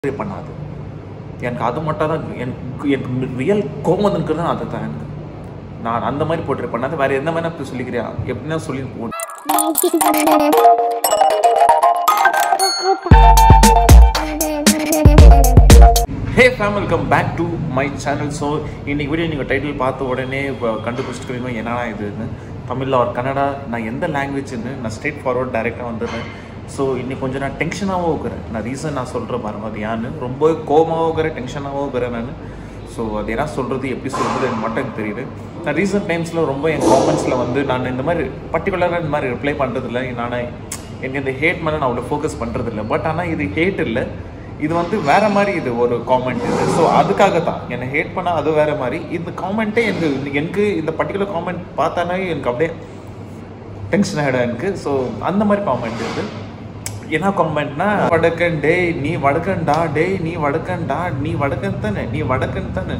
portray பண்ணாது எனக்கு அது மட்டும் தான் எனக்கு எனக்கு ரியல் கோபம் வந்துருக்கிறது அது தான் எனக்கு நான் அந்த மாதிரி போர்ட்ரே பண்ணாது வேற எந்த மாதிரி நான் சொல்லிக்கிறியா எப்படின்னா சொல்லி போ hey fam welcome back to my channel so இன்னைக்கு வீடியோ நீங்கள் டைட்டில் பார்த்த உடனே இப்போ கண்டுபிடிச்சிருக்கீங்க என்னடா இதுன்னு தமிழில் ஒரு கன்னடா நான் எந்த லாங்குவேஜ்னு நான் ஸ்ட்ரெயிட் ஃபார்வர்ட் டைரெக்டாக வந்துடுறேன் ஸோ இன்னைக்கு கொஞ்சம் நான் டென்ஷனாகவும் இருக்கிறேன் நான் ரீசன் நான் சொல்கிறேன் பாருங்க அது ஏன்னு ரொம்ப கோபமாகவும் இருக்கிறேன் டென்ஷனாகவும் இருக்கிறேன் நான் ஸோ அது என்ன சொல்கிறது எப்படி சொல்கிறது எனக்கு மட்டும் எனக்கு தெரியுது நான் ரீசெண்ட் டைம்ஸில் ரொம்ப என் காமெண்ட்ஸில் வந்து நான் இந்த மாதிரி பர்டிகுலராக இந்த மாதிரி ரிப்ளை பண்ணுறதில்ல நான் எனக்கு இந்த ஹேட் மேலே நான் அவ்வளோ ஃபோக்கஸ் பண்ணுறதில்ல பட் ஆனால் இது ஹேட் இல்லை இது வந்து வேற மாதிரி இது ஒரு காமெண்ட் இது ஸோ அதுக்காக தான் என்னை ஹேட் பண்ணால் அது வேற மாதிரி இந்த காமெண்ட்டே எனக்கு எனக்கு இந்த பர்டிகுலர் காமெண்ட் பார்த்தானே எனக்கு அப்படியே டென்ஷன் ஆகிடும் எனக்கு ஸோ அந்த மாதிரி காமெண்ட் இது என்ன காமெண்ட்னா வடக்கன் டேய் நீ வடக்கன்டா டேய் நீ வடக்கன்டா நீ வடக்கன் தானே நீ வடக்கன் தானே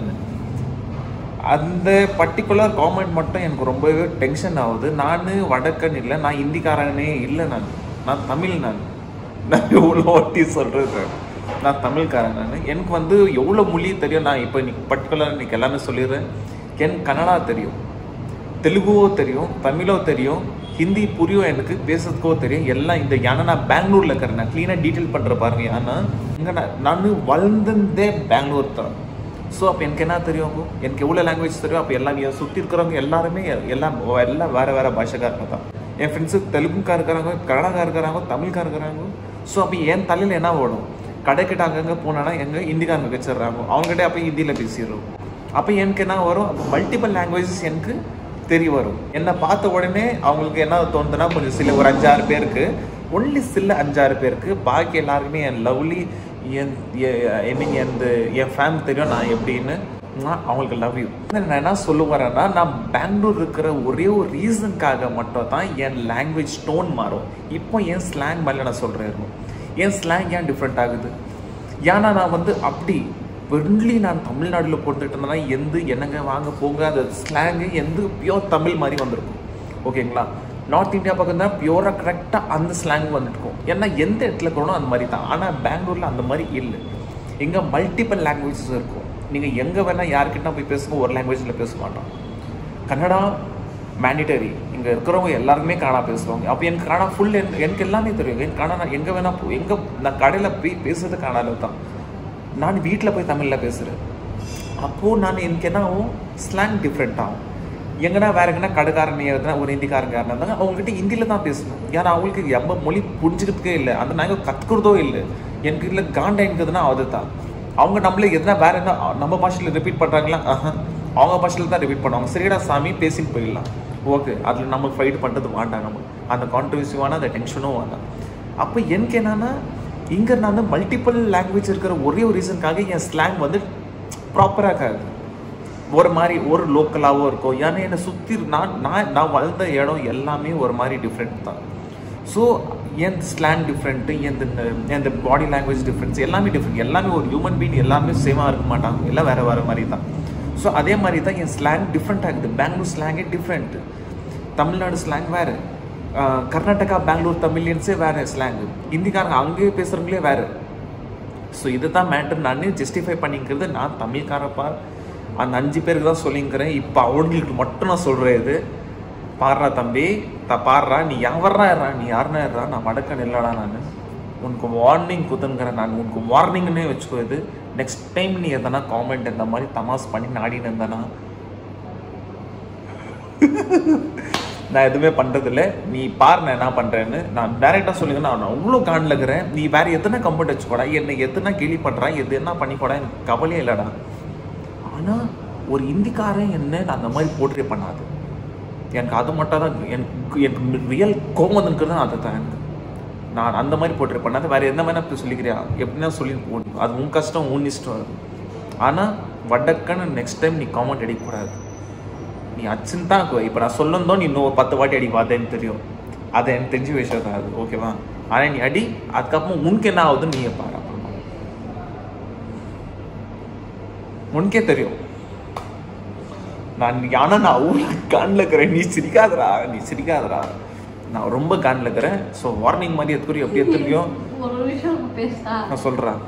அந்த பர்டிகுலர் காமெண்ட் மட்டும் எனக்கு ரொம்பவே டென்ஷன் ஆகுது நான் வடக்கன் இல்லை நான் ஹிந்திக்காரனே இல்லை நான் நான் தமிழ் நான் நான் எவ்வளோ வாட்டி சொல்கிறது நான் தமிழ்காரன் நான் எனக்கு வந்து எவ்வளோ மொழி தெரியும் நான் இப்போ இன்னைக்கு பர்டிகுலர் இன்னைக்கு எல்லாமே சொல்லிடுறேன் எனக்கு கன்னடா தெரியும் தெலுங்குவோ தெரியும் தமிழோ தெரியும் ஹிந்தி புரியும் எனக்கு பேசுறதுக்கோ தெரியும் எல்லாம் இந்த ஏன்னா நான் பெங்களூர்ல இருக்கிறேன் நான் க்ளீனாக டீட்டெயில் பண்ணுற பாருங்க ஏன்னா இங்கே நான் நான் வளர்ந்ததே பெங்களூர் தான் ஸோ அப்போ எனக்கு என்ன தெரியும் அப்போ எனக்கு எவ்வளோ லாங்குவேஜ் தெரியும் அப்போ எல்லாம் என் சுற்றி இருக்கிறவங்க எல்லாருமே எல்லாம் எல்லாம் வேறு வேறு பாஷைக்காரங்க தான் என் ஃப்ரெண்ட்ஸு தெலுங்குக்கார இருக்கிறாங்க கன்னடக்கார இருக்கிறாங்க தமிழ்கார இருக்கிறாங்க ஸோ அப்போ என் தலையில் என்ன ஓடும் கடைக்கிட்ட அங்கங்கே போனானா எங்கே ஹிந்திக்காரங்க வச்சிடுறாங்க அவங்ககிட்ட அப்போ ஹிந்தியில் பேசிடுறோம் அப்போ எனக்கு என்ன வரும் அப்போ மல்டிபிள் லாங்குவேஜஸ் எனக்கு தெரிய வரும் என்னை பார்த்த உடனே அவங்களுக்கு என்ன தோணுதுன்னா கொஞ்சம் சில ஒரு அஞ்சாறு பேருக்கு ஒன்லி சில அஞ்சாறு பேருக்கு பாக்கி எல்லாருக்குமே என் லவ்லி என் ஐ மீன் என் என் ஃபேம் தெரியும் நான் எப்படின்னு நான் அவங்களுக்கு லவ் யூ நான் என்ன சொல்ல வரேன்னா நான் பெங்களூர் இருக்கிற ஒரே ஒரு ரீசனுக்காக மட்டும் தான் என் லாங்குவேஜ் டோன் மாறும் இப்போ என் ஸ்லாங் மேலே நான் சொல்கிறேன் என் ஸ்லாங் ஏன் டிஃப்ரெண்ட் ஆகுது ஏன்னா நான் வந்து அப்படி ஒன்லி நான் தமிழ்நாட்டில் பிறந்துட்டு இருந்தேன்னா எந்த என்னங்க வாங்க போங்க அந்த ஸ்லாங்கு எந்த பியோர் தமிழ் மாதிரி வந்திருக்கும் ஓகேங்களா நார்த் இந்தியா பக்கம் தான் பியூராக கரெக்டாக அந்த ஸ்லாங் வந்துருக்கும் ஏன்னா எந்த இடத்துல இருக்கணும் அந்த மாதிரி தான் ஆனால் பெங்களூரில் அந்த மாதிரி இல்லை இங்கே மல்டிபிள் லாங்குவேஜஸ் இருக்கும் நீங்கள் எங்கே வேணால் யார்கிட்ட போய் பேசுங்க ஒரு லாங்குவேஜில் பேச மாட்டோம் கன்னடா மேண்டிட்டரி இங்கே இருக்கிறவங்க எல்லாருமே கன்னடா பேசுவாங்க அப்போ எனக்கு கன்னடா ஃபுல் எனக்கு எல்லாமே தெரியும் எனக்கு கன்னடா எங்கே வேணால் போ எங்கே நான் கடையில் போய் பேசுறது கன்னடாவில் தான் நான் வீட்டில் போய் தமிழில் பேசுகிறேன் அப்போது நான் எனக்கு என்ன ஆகும் ஸ்லாங் டிஃப்ரெண்ட் ஆகும் எங்கன்னா வேற எங்கன்னா கடைக்காரன் எதுனா ஒரு ஹிந்திக்காரங்க யாருனா இருந்தாங்க அவங்ககிட்ட ஹிந்தியில் தான் பேசணும் ஏன்னா அவங்களுக்கு எம்ப மொழி புரிஞ்சுக்கிறதுக்கே இல்லை அந்த நாங்கள் கற்றுக்கிறதோ இல்லை எனக்கு இல்லை காண்டா இருக்குதுன்னா அது தான் அவங்க நம்மள எதுனா வேற என்ன நம்ம பாஷையில் ரிப்பீட் பண்ணுறாங்களா அவங்க பாஷையில் தான் ரிப்பீட் பண்ணுவாங்க சரிடா சாமி பேசின்னு போயிடலாம் ஓகே அதில் நம்ம ஃபைட் பண்ணுறது வேண்டாம் நம்ம அந்த கான்ட்ரவர்சி வேணாம் அந்த டென்ஷனும் வேண்டாம் அப்போ எனக்கு என்னன்னா இங்கே நான் வந்து மல்டிபிள் லாங்குவேஜ் இருக்கிற ஒரே ஒரு ரீசனுக்காக என் ஸ்லாங் வந்து ப்ராப்பராக இருக்காது ஒரு மாதிரி ஒரு லோக்கலாகவும் இருக்கும் ஏன்னா என்னை சுற்றி நான் நான் நான் வளர்ந்த இடம் எல்லாமே ஒரு மாதிரி டிஃப்ரெண்ட் தான் ஸோ என் ஸ்லாங் டிஃப்ரெண்ட்டு எந்த எந்த பாடி லாங்குவேஜ் டிஃப்ரெண்ட்ஸ் எல்லாமே டிஃப்ரெண்ட் எல்லாமே ஒரு ஹியூமன் பீங் எல்லாமே சேமாக இருக்க மாட்டாங்க எல்லாம் வேறு வேறு மாதிரி தான் ஸோ அதே மாதிரி தான் என் ஸ்லாங் டிஃப்ரெண்ட் ஆகுது பெங்களூர் ஸ்லாங்கே டிஃப்ரெண்ட்டு தமிழ்நாடு ஸ்லாங் வேறு கர்நாடகா பெங்களூர் தமிழியன்ஸே வேறு ஸ்லாங்கு ஹிந்திக்காரங்க அங்கேயே பேசுகிறவங்களே வேறு ஸோ இது தான் மேட்ரு நான் ஜஸ்டிஃபை பண்ணிக்கிறது நான் தமிழ்காரப்பா அந்த அஞ்சு பேருக்கு தான் சொல்லிங்கிறேன் இப்போ அவங்களுக்கு மட்டும் நான் சொல்கிறேன் இது பாடுறா தம்பி த பாடுறா நீ யாவரா இருறா நீ யாருனா இருறா நான் வடக்கன் இல்லடா நான் உனக்கு வார்னிங் குத்துங்கிறேன் நான் உனக்கு வார்னிங்னே வச்சுக்கோ இது நெக்ஸ்ட் டைம் நீ எதனா காமெண்ட் இந்த மாதிரி தமாஸ் பண்ணி நாடின்னு இருந்தனா நான் எதுவுமே பண்ணுறதில்ல நீ பாரு நான் என்ன பண்ணுறேன்னு நான் டேரெக்டாக சொல்லுங்க நான் அவ்வளோ காண்டில் இருக்கிறேன் நீ வேற எத்தனை கமெண்ட் வச்சுக்கூடா என்னை எத்தனை கேள்வி பண்ணுறா எது என்ன பண்ணிக்கூடா எனக்கு கவலையே இல்லைடா ஆனால் ஒரு இந்திக்காரன் என்ன நான் அந்த மாதிரி போர்ட்ரே பண்ணாது எனக்கு அது மட்டும் தான் எனக்கு எனக்கு ரியல் கோபம் வந்துருக்கிறது அது தான் எனக்கு நான் அந்த மாதிரி போர்ட்ரே பண்ணாது வேறு எந்த மாதிரி அப்படி சொல்லிக்கிறியா எப்படின்னா சொல்லி போகணும் அது உன் கஷ்டம் உன் இஷ்டம் அது ஆனால் வடக்கன்னு நெக்ஸ்ட் டைம் நீ காமெண்ட் அடிக்கக்கூடாது நீ அச்சுன்னு தான் இப்போ நான் சொல்லந்தோ நீ இன்னும் பத்து வாட்டி அடிப்பா அது எனக்கு தெரியும் அது எனக்கு தெரிஞ்ச விஷயம் தான் அது ஓகேவா ஆனால் நீ அடி அதுக்கப்புறம் உனக்கு என்ன ஆகுதுன்னு நீயே பாரு அப்புறமா உனக்கே தெரியும் நான் ஆனால் நான் அவ்வளோ காண்டில் இருக்கிறேன் நீ சிரிக்காதடா நீ சிரிக்காதடா நான் ரொம்ப காண்டில் இருக்கிறேன் ஸோ வார்னிங் மாதிரி எத்துக்குறி எப்படி எத்துலையும் ஒரு நிமிஷம் பேசா நான் சொல்கிறேன்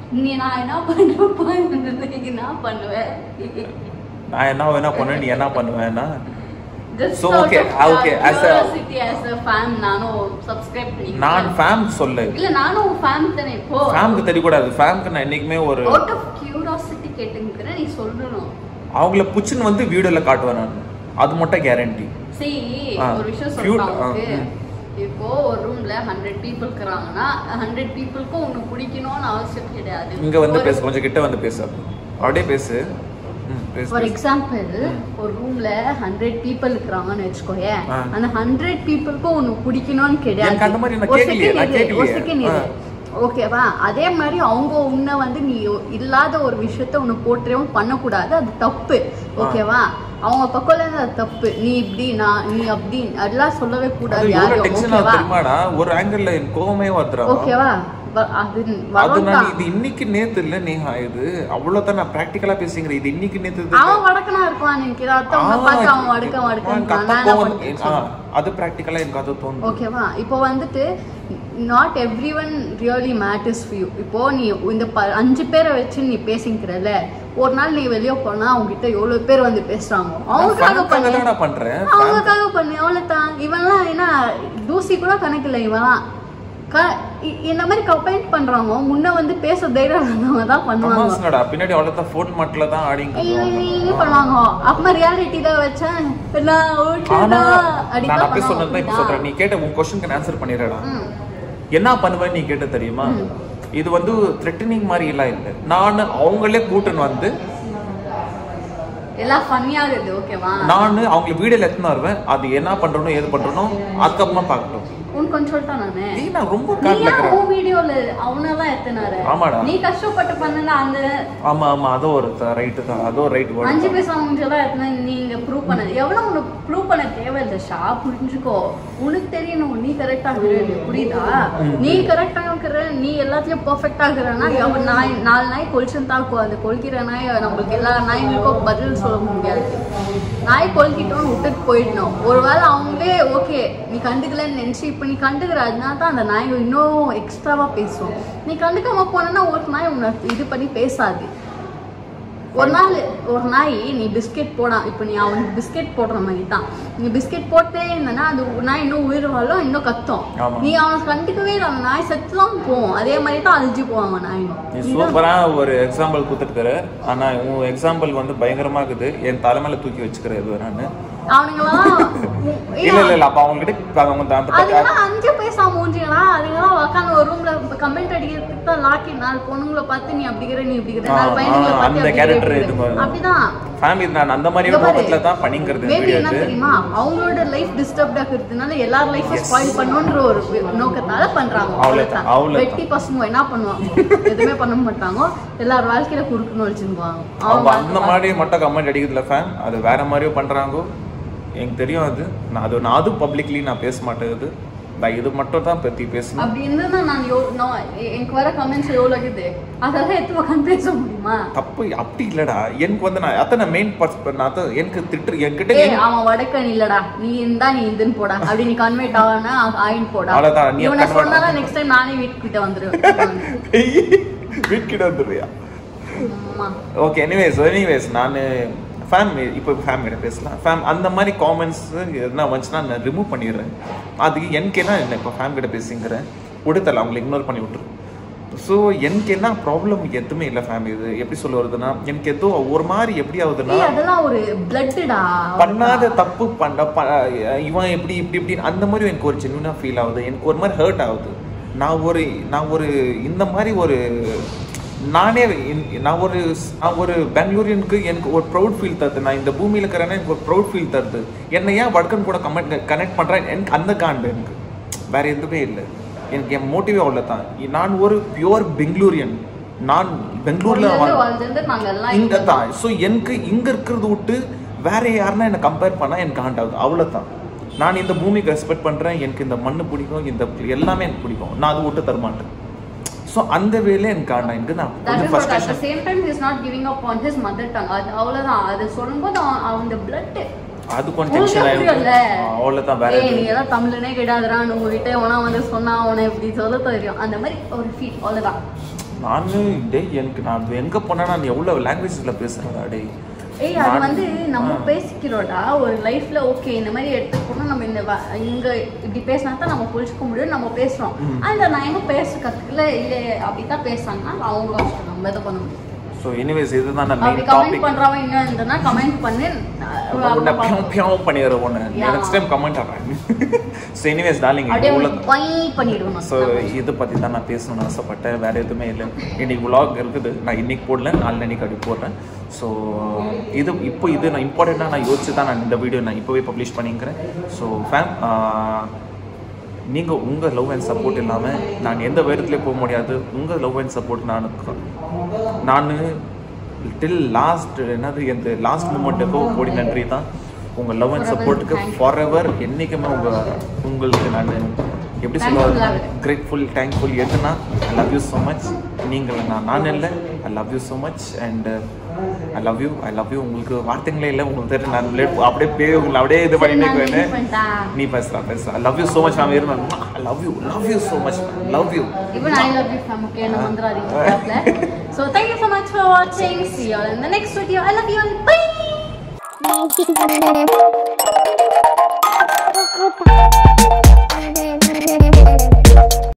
நீ நான் என்ன பண்ணுவேன் என்ன பண்ணுவேன் நான் என்ன வேணா பண்ணுவேன் நீ என்ன பண்ணுவேன்னா Just So, out okay, of okay, as a- curiosity, as a fan நானும் subscribe பண்ணிக்கிறேன். நான் ஃபேம் சொல்ல இல்ல நானும் fan தானே இப்போ ஃபேமுக்கு தெரியக்கூடாது ஃபேமுக்கு நான் என்னைக்குமே ஒரு out of curiosity கேட்டுங்கிறேன் நீ சொல்லணும் அவங்கள புச்சுன்னு வந்து வீடியோல காட்டுவேன் நான் அது மட்டும் கேரண்டி see ஆ, ஒரு விஷயம் cute, சொல்றேன் ஆ, உனக்கு ம். இப்போ ஒரு ரூம்ல ஹண்ட்ரட் பீப்புள் இருக்கிறாங்கன்னா ஹண்ட்ரட் பீப்புளுக்கும் உன்னை பிடிக்கணும்னு அவசியம் கிடையாது இங்க வந்து ஒரு- பேசு கொஞ்சம் கிட்ட வந்து பேசு அப்படியே பேசு ம், பேசு, ஃபார் பேசு. எக்ஸாம்பிள் ஒரு ரூம்ல ஹண்ட்ரட் பீப்புள் இருக்கிறாங்கன்னு வச்சுக்கோயேன் ஆ. அந்த ஹண்ட்ரட் பீப்புளுக்கும் உனக்கு பிடிக்கணும்னு கிடையாது எனக்கு அந்த மாதிரி நான் ஒரு கேட்கலையே, second நான் இரு, ஒரு கேட்கலையே. second இரு. ஓகேவா அதே மாதிரி அவங்க உன்னை வந்து நீ இல்லாத ஒரு விஷயத்த உன்னை போற்றவும் பண்ணக்கூடாது அது தப்பு ஓகேவா அவங்க பக்கம்ல இருந்து அது தப்பு நீ இப்படி நான் நீ அப்படி அதெல்லாம் சொல்லவே அது கூடாது எவ்வளவு யாரும் டென்ஷன் ஆகுது ஓகேவா தெரியுமாடா ஒரு ஆங்கிள் என் கோவமே வந்துடும் ஓகேவா வ- அது அது வரும் நான் தான். இது இன்னைக்கு நேத்து இல்ல நேஹா இது அவ்வளவுதான் நான் பிராக்டிக்கலா பேசுங்கிறேன் இது இன்னைக்கு நேத்து இது அவன் வடக்கனா இருப்பான் எனக்கு அத்தவங்க பார்த்து அவன் வடக்க ஆ, வடக்க எனக்கு நான் அதான் என்ன கோவம் பண்ணுறது ஆ, அது பிராக்டிக்கலா எனக்கு அது தோணுது ஓகேவா இப்போ வந்துட்டு not every one really matters few இப்போ நீ இந்த ப அஞ்சு பேரை வச்சு நீ பேசிக்கிறல ஒரு நாள் நீ வெளியே போனா அவங்க கிட்ட எவ்வளவு பேர் வந்து பேசுறாங்க அவங்களுக்காக பண்ணு என்னடா பண்றேன் அவங்களுக்காக பண்ணு அவ்வளவுதான் இவன்லாம் என்ன தூசி கூட கணக்கு இல்லை இவன்லாம் க இ- இந்த மாதிரி கம்பைண்ட் பண்றவங்க முன்ன வந்து பேச தைரியம் இல்லாதவங்க தான் பண்ணுவாங்க தமாசுனடா பின்னாடி அவ்வளவுதான் ஃபோன் மாட்டில தான் ஆடிங்க ஐயோ, பண்ணுவாங்க அப்ப ரியாலிட்டி தான் வச்சேன் எல்லாம் ஓகேடா ஆனா அடிக்கா நான் அப்பயே சொன்னது தான் இப்ப பண்ணுவாங்க சொல்றேன் நீ கேட்ட உன் கொஸ்டினுக்கு ஆன்சர் பண்ணிடுறடா ம். என்ன பண்ணுவேன்னு நீ கேட்ட தெரியுமா இது வந்து த்ரெட்டனிங் மாதிரி எல்லாம் இல்லை நான் அவங்களே கூட்டுன்னு வந்து எல்லாம் ஃபன்னியா இருக்குது ஓகேவா நான் அவங்களை வீடியோல எத்தனை வருவேன் அது என்ன பண்றணும் ஏது பண்றணும் அதுக்கப்புறமா பார்க்கட்டும் உன் கொஞ்சம் சொல்லிட்டேன் நானு நீ நான் ரொம்ப நீ காட்டில் ஏன் உன் வீடியோல அவனெல்லாம் எத்தனாரு ஆமாடா. நீ கஷ்டப்பட்டு பண்ணல அந்த ஆமா ஆமா அதோ ஒரு ரைட்டு தான் அதோ ரைட் அஞ்சு வேர்டு பைசா மூஞ்செல்லாம் எத்தனை நீங்க ப்ரூவ் பண்ணது எவ்வளவு உனக்கு ப்ரூவ் பண்ண தேவையில்லை ஷா புரிஞ்சுக்கோ உனக்கு தெரியணும் நீ கரெக்டா இருக்கிற புரியுதா நீ கரெக்டா இருக்கிற நீ எல்லாத்துலயும் பெர்ஃபெக்டா இருக்கிறனா எவ நாய் நாலு நாய் கொலிச்சுன்னு தாக்கும் அந்த கொல்கிற நாய் நம்மளுக்கு எல்லா நாய்களுக்கும் பதில் சொல்ல முடியாது நாய் கொல்கிட்டோன்னு விட்டுட்டு போயிடணும் ஒருவேளை அவங்களே ஓகே நீ கண்டுக்கலன்னு நினைச்சு இப்ப நீ கண்டுக்கிற அதனால தான் அந்த நாய் இன்னும் எக்ஸ்ட்ராவா பேசும் நீ கண்டுக்காம போனா ஒரு நாய் உன்னை இது பண்ணி பேசாது ஒரு நாள் ஒரு நாய் நீ பிஸ்கெட் போடா இப்போ நீ அவனுக்கு பிஸ்கெட் போடுற மாதிரி தான் நீ பிஸ்கெட் போட்டே இருந்தனா அது நாய் இன்னும் உயிர் வாழும் இன்னும் கத்தும் ஆமா. நீ அவனை கண்டுக்கவே இல்லை அந்த நாய் செத்து தான் போவோம் அதே மாதிரி தான் அழிஞ்சு போவான் நாயும் நீ சூப்பரா ஒரு எக்ஸாம்பிள் கொடுத்துருக்குற ஆனா உன் எக்ஸாம்பிள் வந்து பயங்கரமா இருக்குது என் தலைமையில தூக்கி வச்சுக்கிறேன் இது நானு அவனுங்களாம் இல்ல இல்ல இல்ல அப்ப அவங்க கிட்ட இப்ப அவங்க அந்த- அந்த பக்கம் அதுங்கெல்லாம் அஞ்சு பைசா மூஞ்சிங்களா அதுங்கெல்லாம் உட்காந்து ஒரு ரூம்ல கமெண்ட் அடிக்கிறதுக்கு தான் லாக்கி நாலு பொண்ணுங்களை பார்த்து நீ அப்படிங்கிற நீ இப்படிங்கிற ஆ, நாலு பையன்களை ஆ, பார்த்து அந்த அப்படி character இருக்கிற. இது மாதிரி. அப்படிதான் ஃபேமிலி நான் அந்த மாதிரி இங்க பாரு. நோக்கத்துல தான் பண்ணிங்கிறது மேபி வீடியோ என்ன இது தெரியுமா அவங்களோட லைஃப் டிஸ்டர்ப்ட் ஆகுறதுனால எல்லார் லைஃபும் ஸ்பாயில் பண்ணுன்ற ஒரு வி- நோக்கத்தால பண்றாங்க அவ்வளவுதான், அவ்வளவுதான் அவ்வளவுதான். வெட்டி பசங்க என்ன பண்ணுவாங்க எதுவுமே பண்ண மாட்டாங்க எல்லார் வாழ்க்கையில குறுக்குன்னு வச்சிருவாங்க அவங்க அந்த மாதிரி மட்டும் கமெண்ட் அடிக்கிறதுல ஃபேன் அது வேற மாதிரியோ பண்றாங்க எனக்கு தெரியும் அது நான் அது நான் அது பப்ளிக்லி நான் பேச மாட்டேங்குது நான் இது மட்டும் தான் பத்தி பேசணும் அப்படி இருந்தா நான் யோ நான் எ- எனக்கு வர கமெண்ட்ஸ் எவ்வளோ இருக்குது அதெல்லாம் எடுத்து உட்காந்து பேச முடியுமா தப்பு அப்படி இல்லடா எனக்கு வந்து நான் அத்தனை மெயின் பர்ஸ் நான் அதான் எனக்கு திட்டு என்கிட்ட ஏய் அவன் வடக்கன் இல்லடா நீ இருந்தா நீ இதுன்னு போடா அப்படி நீ கன்வெர்ட் ஆகனா ஆயின் போடா அவ்வளவுதான், நீ இவனை convert சொன்னாலும் நெக்ஸ்ட் டைம் நானே வீட்டுக்கிட்ட வந்துருவேன் வீட்கிட்ட வந்துடுறியா ஆமா ஓகே எனிவேஸ் எனிவேஸ் நான் ஃபேம் இப்போ ஃபேம் கிட்ட பேசலாம் ஃபேம் அந்த மாதிரி காமெண்ட்ஸ் எதுனா வந்துச்சுன்னா நான் ரிமூவ் பண்ணிடுறேன் அதுக்கு எனக்கு என்ன இல்லை இப்போ ஃபேம் கிட்ட பேசிங்கிறேன் கொடுத்தல அவங்களை இக்னோர் பண்ணி விட்டுரு ஸோ எனக்கு என்ன ப்ராப்ளம் எதுவுமே இல்லை ஃபேம் இது எப்படி சொல்ல வருதுன்னா எனக்கு ஏதோ ஒரு மாதிரி எப்படி ஆகுதுன்னா ஏய் அதெல்லாம் ஒரு பிளட்டடா பண்ணாத தப்பு பண்ண ப- இவன் எப்படி இப்படி இப்படி அந்த மாதிரி எனக்கு ஒரு ஜென்யூனாக ஃபீல் ஆகுது எனக்கு ஒரு மாதிரி ஹர்ட் ஆகுது நான் ஒரு நான் ஒரு இந்த மாதிரி ஒரு நானே இந்த- நான் ஒரு நான் ஒரு பெங்களூரியனுக்கு எனக்கு ஒரு ப்ரௌட் ஃபீல் தருது நான் இந்த பூமியில் இருக்கிறேன்னா எனக்கு ஒரு ப்ரௌட் ஃபீல் தருது என்னை ஏன் வடக்கன் கூட கமெண்ட் கனெக்ட் பண்ணுறேன் எனக்கு அந்த காண்டு எனக்கு வேற எதுவுமே இல்லை எனக்கு என் மோட்டிவே அவ்வளோதான் நான் ஒரு பியூர் பெங்களூரியன் நான் பெங்களூர்ல வாழ்ந்து வாழ்- வாழ்ந்து நாங்க எல்லாம் இங்க தான் ஸோ எனக்கு இங்க இருக்கிறது விட்டு வேற யாருன்னா என்ன கம்பேர் பண்ணா எனக்கு காண்டாகுது அவ்வளவுதான் நான் இந்த பூமிக்கு ரெஸ்பெக்ட் பண்றேன் எனக்கு இந்த மண்ணு பிடிக்கும் இந்த எல்லாமே எனக்கு பிடிக்கும் நான் அது விட்டு தரமாட்டேன் ஸோ அந்த வேலையை எனக்கு காண்டா எனக்கு நான் That கொஞ்சம் is what at the ஃபர்ஸ்டேஷன் same time he is not giving up on his mother tongue. அது அவ்வளவுதான் அது சொல்லும்போது அவன் அவன் blood அது கொஞ்சம் டென்ஷன் புரியல. ஆகும் அவ்வளவுதான் வேற ஏய் நீ எதுவும் எல்லாம் தமிழனே கிடையாதுடா உங்ககிட்ட உனா வந்து சொன்னா அவனை இப்படி சொல்ல தெரியும் அந்த மாதிரி ஒரு ஃபீல் அவ்வளவுதான் நானு டேய் எனக்கு நான் எங்க போனா நான் எவ்வளவு லாங்குவேஜஸ்ல பேசுறேன்டா டேய் ஏய் அது நான்- வந்து நம்ம ஆ. பேசிக்கிறோம்டா ஒரு லைஃப்ல ஓகே இந்த மாதிரி எடுத்துக்கணும் நம்ம இந்த வ- இங்க இப்படி பேசினா தான் நம்ம புரிஞ்சுக்க முடியும் நம்ம பேசுறோம் ம். அந்த நான் இன்னும் பேச கத்துக்கல இல்லை அப்படிதான் பேசுறாங்கன்னா அவங்க கஷ்டம் நம்ம எதை பண்ண முடியும் ஸோ எனிவேஸ் இதுதான் நான் அப்படி மெயின் கமெண்ட் டாபிக் பண்றவன் இன்னும் இருந்ததுன்னா கமெண்ட் பண்ணு உன்னை அப்புறம் பியாவ் பியாவ் பண்ணிடுற ஒன்று Yeah. நெக்ஸ்ட் டைம் கமெண்ட் ஆகிறேன் ஸோ எனிவேஸ் டார்லிங் அப்படியே உள்ள வை பண்ணிடுவோம் ஸோ இதை பற்றி தான் நான் பேசணும்னு ஆசைப்பட்டேன் வேறு எதுவுமே இல்லை இன்னைக்கு vlog இருக்குது நான் இன்னைக்கு போடல நாளைக்கு அப்படி போடுறேன் ஸோ இது இப்போ இது நான் இம்பார்ட்டண்ட்டாக நான் யோசிச்சு தான் நான் இந்த வீடியோ நான் இப்போவே பப்ளிஷ் பண்ணிக்கிறேன் ஸோ ஃபேம் நீங்கள் உங்கள் லவ் அண்ட் சப்போர்ட் இல்லாமல் நான் எந்த வேரத்துலேயும் போக முடியாது உங்கள் லவ் அண்ட் சப்போர்ட் நான் நான் டில் லாஸ்ட் என்னது இந்த லாஸ்ட் மூமெண்ட்டுக்கோ கோடி நன்றி தான் உங்கள் லவ் அண்ட் Forever சப்போர்ட்டுக்கு thank you. ஃபார் எவர் என்றைக்குமே உங்கள் உங்களுக்கு நான் எப்படி Thankful சொல்லுவாங்க ஆ இருக்கேன். கிரேட்ஃபுல் தேங்க்ஃபுல் எதுனா I love you so much நீங்கள் நான் நான் இல்லை I love you so much and I love you I love you உங்களுக்கு வார்த்தைங்களே இல்லை உங்களுக்கு தெரியும் நான் லே- அப்படியே பே உங்களை அப்படியே இது பண்ணிட்டு இருக்கேன் நீ பேசுறா பேசுறா I love you so much நான் இருந்தேன் I love you love you so much love you Even I love you, fam. Okay, no mandra So thank you so much for watching. See you all in the next video. I love you and bye.